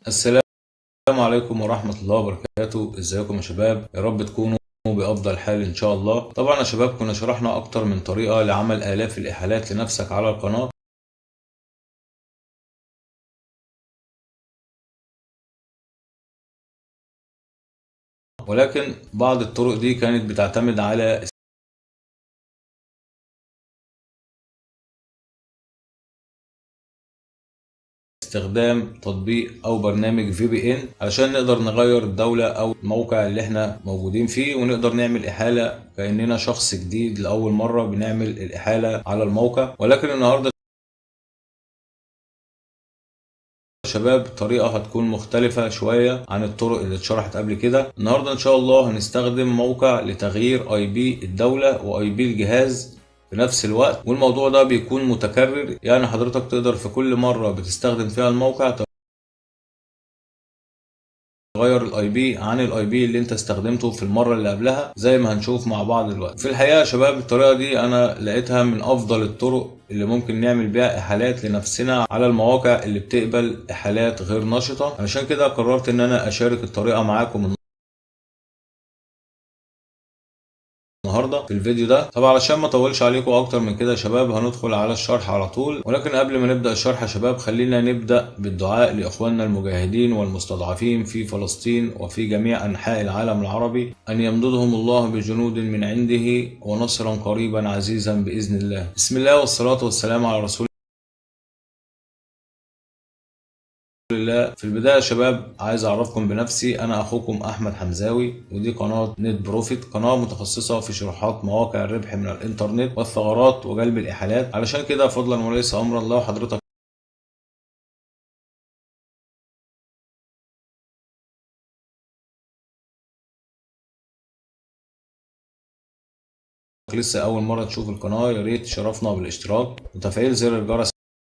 السلام عليكم ورحمة الله وبركاته ازيكم يا شباب يا رب تكونوا بأفضل حال إن شاء الله طبعا يا شباب كنا شرحنا أكتر من طريقة لعمل آلاف الإحالات لنفسك على القناة ولكن بعض الطرق دي كانت بتعتمد على استخدام تطبيق او برنامج في بي ان علشان نقدر نغير الدولة او الموقع اللي احنا موجودين فيه ونقدر نعمل احالة كأننا شخص جديد لأول مرة بنعمل الاحالة على الموقع ولكن النهاردة شباب طريقة هتكون مختلفة شوية عن الطرق اللي اتشرحت قبل كده النهاردة ان شاء الله هنستخدم موقع لتغيير اي بي الدولة واي بي الجهاز في نفس الوقت والموضوع ده بيكون متكرر يعني حضرتك تقدر في كل مرة بتستخدم فيها الموقع تغير الاي بي عن الاي بي اللي انت استخدمته في المره اللي قبلها زي ما هنشوف مع بعض دلوقتي في الحقيقه يا شباب الطريقه دي انا لقيتها من افضل الطرق اللي ممكن نعمل بيها احالات لنفسنا على المواقع اللي بتقبل احالات غير نشطه عشان كده قررت ان انا اشارك الطريقه معاكم النهارده في الفيديو ده طبعا علشان ما اطولش عليكم اكتر من كده يا شباب هندخل على الشرح على طول ولكن قبل ما نبدا الشرح يا شباب خلينا نبدا بالدعاء لاخواننا المجاهدين والمستضعفين في فلسطين وفي جميع انحاء العالم العربي ان يمددهم الله بجنود من عنده ونصرا قريبا عزيزا باذن الله بسم الله والصلاه والسلام على رسول الله في البدايه يا شباب عايز اعرفكم بنفسي انا اخوكم احمد حمزاوي ودي قناه نت بروفيت قناه متخصصه في شروحات مواقع الربح من الانترنت والثغرات وجلب الاحالات علشان كده فضلا وليس امرا لو حضرتك لسه اول مره تشوف القناه يا ريت تشرفنا بالاشتراك وتفعيل زر الجرس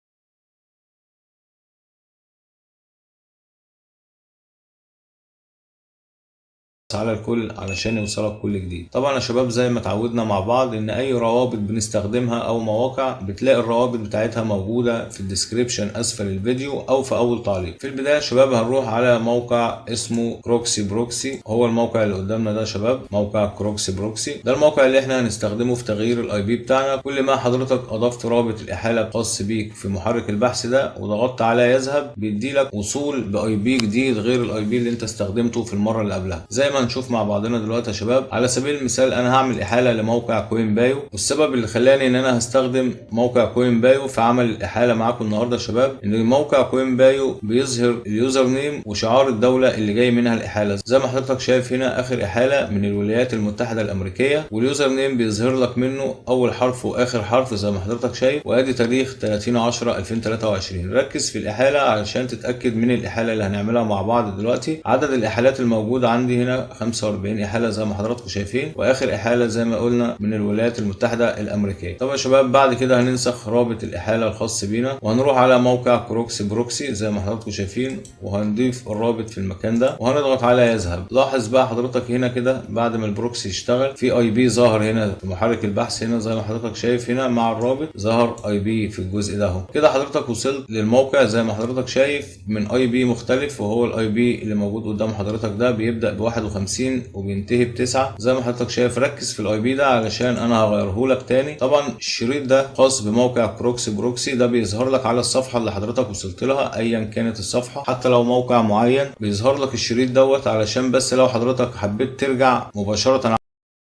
على الكل علشان يوصلك كل جديد طبعا يا شباب زي ما اتعودنا مع بعض ان اي روابط بنستخدمها او مواقع بتلاقي الروابط بتاعتها موجوده في الديسكريبشن اسفل الفيديو او في اول تعليق في البدايه يا شباب هنروح على موقع اسمه كروكسي بروكسي هو الموقع اللي قدامنا ده يا شباب موقع كروكسي بروكسي ده الموقع اللي احنا هنستخدمه في تغيير الاي بي بتاعنا كل ما حضرتك اضفت رابط الاحاله الخاص بيك في محرك البحث ده وضغطت على يذهب بيدي لك وصول باي بي جديد غير الاي بي اللي انت استخدمته في المره اللي قبلها زي ما هنشوف مع بعضنا دلوقتي يا شباب على سبيل المثال انا هعمل احاله لموقع كوين بايو والسبب اللي خلاني ان انا هستخدم موقع كوين بايو في عمل الاحاله معاكم النهارده يا شباب ان موقع كوين بايو بيظهر اليوزر نيم وشعار الدوله اللي جاي منها الاحاله زي ما حضرتك شايف هنا اخر احاله من الولايات المتحده الامريكيه واليوزر نيم بيظهر لك منه اول حرف واخر حرف زي ما حضرتك شايف وادي تاريخ 30 10 2023 ركز في الاحاله علشان تتاكد من الاحاله اللي هنعملها مع بعض دلوقتي عدد الاحالات الموجوده عندي هنا 45 احاله زي ما حضراتكم شايفين واخر احاله زي ما قلنا من الولايات المتحده الامريكيه طبعا يا شباب بعد كده هننسخ رابط الاحاله الخاص بينا وهنروح على موقع كروكسي بروكسي زي ما حضراتكم شايفين وهنضيف الرابط في المكان ده وهنضغط على يذهب لاحظ بقى حضرتك هنا كده بعد ما البروكسي يشتغل في اي بي ظهر هنا في محرك البحث هنا زي ما حضرتك شايف هنا مع الرابط ظهر اي بي في الجزء ده اهو كده حضرتك وصلت للموقع زي ما حضرتك شايف من اي بي مختلف وهو الاي بي اللي موجود قدام حضرتك ده بيبدا ب 51 وبينتهي بتسعة زي ما حضرتك شايف ركز في الاي بي ده علشان انا هغيره لك تاني طبعا الشريط ده خاص بموقع كروكسي بروكسي ده بيظهر لك على الصفحه اللي حضرتك وصلت لها ايا كانت الصفحه حتى لو موقع معين بيظهر لك الشريط دوت علشان بس لو حضرتك حبيت ترجع مباشره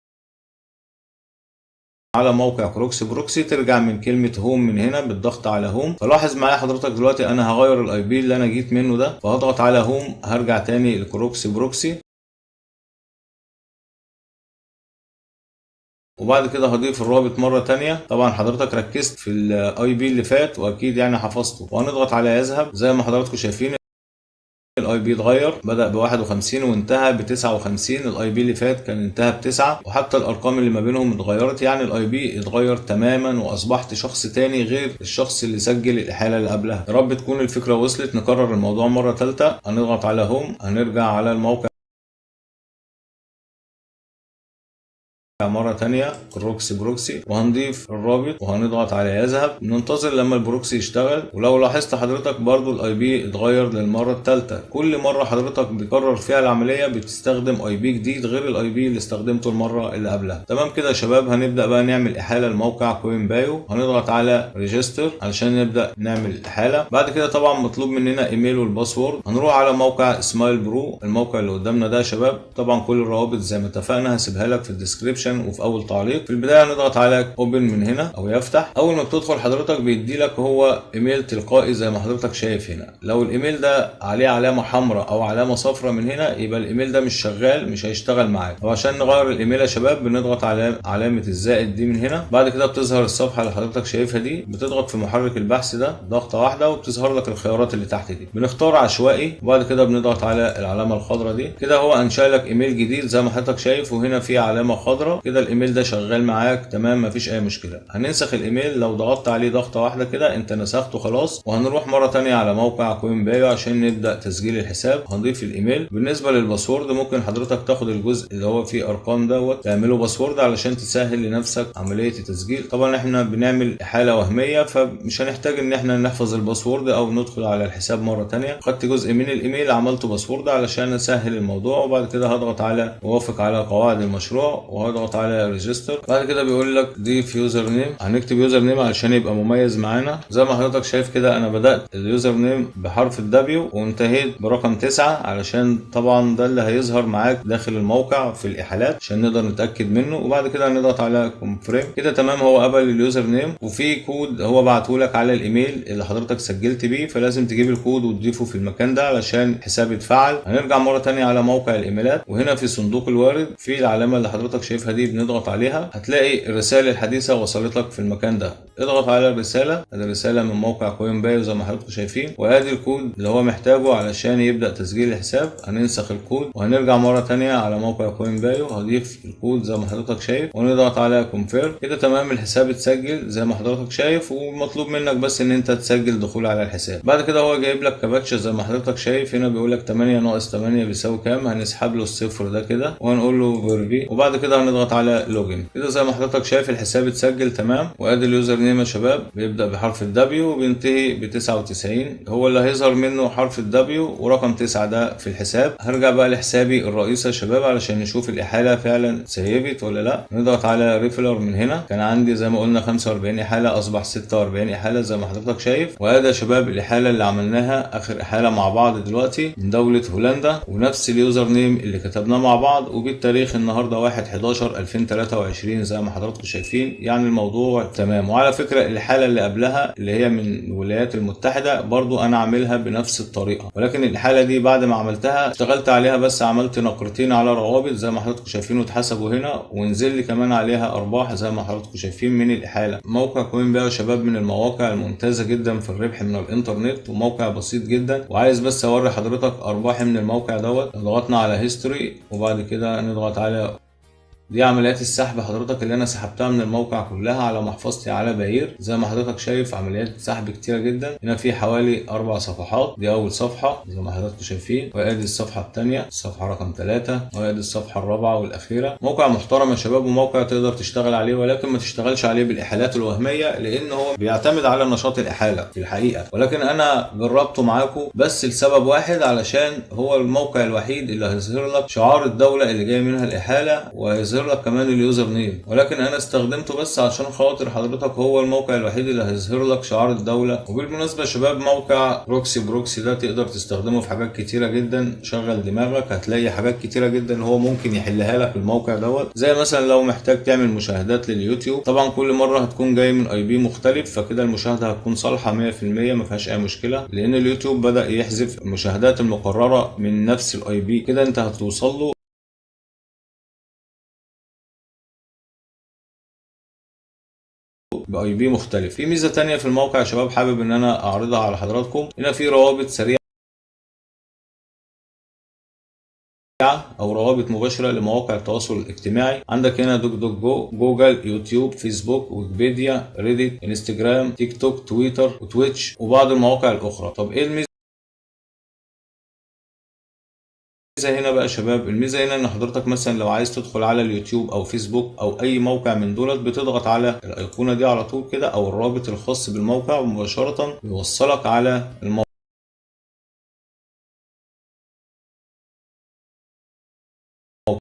على موقع كروكسي بروكسي ترجع من كلمة هوم من هنا بالضغط على هوم فلاحظ معايا حضرتك دلوقتي انا هغير الاي بي اللي انا جيت منه ده فهضغط على هوم هرجع تاني لكروكسي بروكسي وبعد كده هضيف الرابط مرة تانية طبعا حضرتك ركزت في الاي بي اللي فات واكيد يعني حفظته وهنضغط على يذهب زي ما حضراتكم شايفين الاي بي اتغير بدا ب 51 وانتهى ب 59 الاي بي اللي فات كان انتهى بتسعة وحتى الارقام اللي ما بينهم اتغيرت يعني الاي بي اتغير تماما واصبحت شخص تاني غير الشخص اللي سجل الاحاله اللي قبلها يا رب تكون الفكره وصلت نكرر الموضوع مره ثالثه هنضغط على هوم هنرجع على الموقع مرة تانية الروكسي بروكسي وهنضيف الرابط وهنضغط على يذهب ننتظر لما البروكسي يشتغل ولو لاحظت حضرتك برضو الاي بي اتغير للمرة الثالثة كل مرة حضرتك بتكرر فيها العملية بتستخدم اي بي جديد غير الاي بي اللي استخدمته المرة اللي قبلها تمام كده يا شباب هنبدأ بقى نعمل احالة لموقع كوين بايو هنضغط على ريجستر علشان نبدأ نعمل احالة بعد كده طبعا مطلوب مننا ايميل والباسورد هنروح على موقع سمايل برو الموقع اللي قدامنا ده يا شباب طبعا كل الروابط زي ما اتفقنا هسيبها لك في الديسكريبشن وفي اول تعليق في البدايه هنضغط على اوبن من هنا او يفتح اول ما بتدخل حضرتك بيدي لك هو ايميل تلقائي زي ما حضرتك شايف هنا لو الايميل ده عليه علامه حمراء او علامه صفراء من هنا يبقى الايميل ده مش شغال مش هيشتغل معاك وعشان نغير الايميل يا شباب بنضغط على علامه الزائد دي من هنا بعد كده بتظهر الصفحه اللي حضرتك شايفها دي بتضغط في محرك البحث ده ضغطه واحده وبتظهر لك الخيارات اللي تحت دي بنختار عشوائي وبعد كده بنضغط على العلامه الخضراء دي كده هو انشا لك ايميل جديد زي ما حضرتك شايف وهنا في علامه خضراء كده الايميل ده شغال معاك تمام مفيش اي مشكله هننسخ الايميل لو ضغطت عليه ضغطه واحده كده انت نسخته خلاص وهنروح مره تانية على موقع كوين بايو عشان نبدا تسجيل الحساب هنضيف الايميل بالنسبه للباسورد ممكن حضرتك تاخد الجزء اللي هو فيه ارقام دوت تعمله باسورد علشان تسهل لنفسك عمليه التسجيل طبعا احنا بنعمل حاله وهميه فمش هنحتاج ان احنا نحفظ الباسورد او ندخل على الحساب مره تانية خدت جزء من الايميل عملته باسورد علشان اسهل الموضوع وبعد كده هضغط على وافق على قواعد المشروع وهضغط على ريجستر بعد كده بيقول لك ضيف يوزر نيم هنكتب يوزر نيم علشان يبقى مميز معانا زي ما حضرتك شايف كده انا بدات اليوزر نيم بحرف الدبليو وانتهيت برقم 9 علشان طبعا ده اللي هيظهر معاك داخل الموقع في الاحالات عشان نقدر نتاكد منه وبعد كده هنضغط على كونفيرم كده تمام هو قبل اليوزر نيم وفي كود هو بعته لك على الايميل اللي حضرتك سجلت بيه فلازم تجيب الكود وتضيفه في المكان ده علشان الحساب يتفعل هنرجع مره تانية على موقع الايميلات وهنا في صندوق الوارد في العلامه اللي حضرتك شايفها دي بنضغط عليها هتلاقي الرسائل الحديثه وصلت لك في المكان ده اضغط على الرساله ادي الرساله من موقع كوين بايو زي ما حضراتكم شايفين وادي الكود اللي هو محتاجه علشان يبدا تسجيل الحساب هننسخ الكود وهنرجع مره تانية على موقع كوين بايو هضيف الكود زي ما حضرتك شايف ونضغط على كونفيرم كده تمام الحساب اتسجل زي ما حضرتك شايف ومطلوب منك بس ان انت تسجل دخول على الحساب بعد كده هو جايب لك كابتشا زي ما حضرتك شايف هنا بيقول لك 8 ناقص 8 بيساوي كام هنسحب له الصفر ده كده وهنقول له فيربي وبعد كده هنضغط على لوجن كده زي ما حضرتك شايف الحساب اتسجل تمام وادي اليوزر نيم يا شباب بيبدا بحرف الدبليو وبينتهي ب 99 هو اللي هيظهر منه حرف الدبليو ورقم 9 ده في الحساب هرجع بقى لحسابي الرئيسي يا شباب علشان نشوف الاحاله فعلا سيبت ولا لا نضغط على ريفلر من هنا كان عندي زي ما قلنا 45 احاله اصبح 46 احاله زي ما حضرتك شايف وادي يا شباب الاحاله اللي عملناها اخر احاله مع بعض دلوقتي من دوله هولندا ونفس اليوزر نيم اللي كتبناه مع بعض وبالتاريخ النهارده 1 11 2023 زي ما حضراتكم شايفين يعني الموضوع تمام وعلى فكره الحاله اللي قبلها اللي هي من الولايات المتحده برضو انا عاملها بنفس الطريقه ولكن الحاله دي بعد ما عملتها اشتغلت عليها بس عملت نقرتين على روابط زي ما حضراتكم شايفين واتحسبوا هنا ونزل لي كمان عليها ارباح زي ما حضراتكم شايفين من الاحاله موقع كوين بايو يا شباب من المواقع الممتازه جدا في الربح من الانترنت وموقع بسيط جدا وعايز بس اوري حضرتك ارباحي من الموقع دوت ضغطنا على هيستوري وبعد كده نضغط على دي عمليات السحب حضرتك اللي انا سحبتها من الموقع كلها على محفظتي على باير زي ما حضرتك شايف عمليات سحب كتيره جدا هنا في حوالي اربع صفحات دي اول صفحه زي ما حضراتكم شايفين وادي الصفحه الثانيه الصفحه رقم ثلاثة وادي الصفحه الرابعه والاخيره موقع محترم يا شباب وموقع تقدر تشتغل عليه ولكن ما تشتغلش عليه بالاحالات الوهميه لان هو بيعتمد على نشاط الاحاله في الحقيقه ولكن انا جربته معاكم بس لسبب واحد علشان هو الموقع الوحيد اللي هيظهر لك شعار الدوله اللي جاي منها الاحاله وهيظهر لك كمان اليوزر نيم ولكن انا استخدمته بس عشان خاطر حضرتك هو الموقع الوحيد اللي هيظهر لك شعار الدوله وبالمناسبه يا شباب موقع بروكسي بروكسي ده تقدر تستخدمه في حاجات كتيره جدا شغل دماغك هتلاقي حاجات كتيره جدا هو ممكن يحلها لك الموقع دوت زي مثلا لو محتاج تعمل مشاهدات لليوتيوب طبعا كل مره هتكون جاي من اي بي مختلف فكده المشاهده هتكون صالحه 100% ما فيهاش اي مشكله لان اليوتيوب بدا يحذف المشاهدات المقرره من نفس الاي بي كده انت هتوصل له باي بي مختلف في ميزه تانية في الموقع يا شباب حابب ان انا اعرضها على حضراتكم هنا في روابط سريعه او روابط مباشره لمواقع التواصل الاجتماعي عندك هنا دوك دوك جو جوجل يوتيوب فيسبوك ويكيبيديا ريديت انستجرام تيك توك تويتر وتويتش وبعض المواقع الاخرى طب ايه الميزه الميزه هنا بقى يا شباب الميزه هنا ان حضرتك مثلا لو عايز تدخل على اليوتيوب او فيسبوك او اي موقع من دولت بتضغط على الايقونه دي على طول كده او الرابط الخاص بالموقع ومباشره يوصلك على الموقع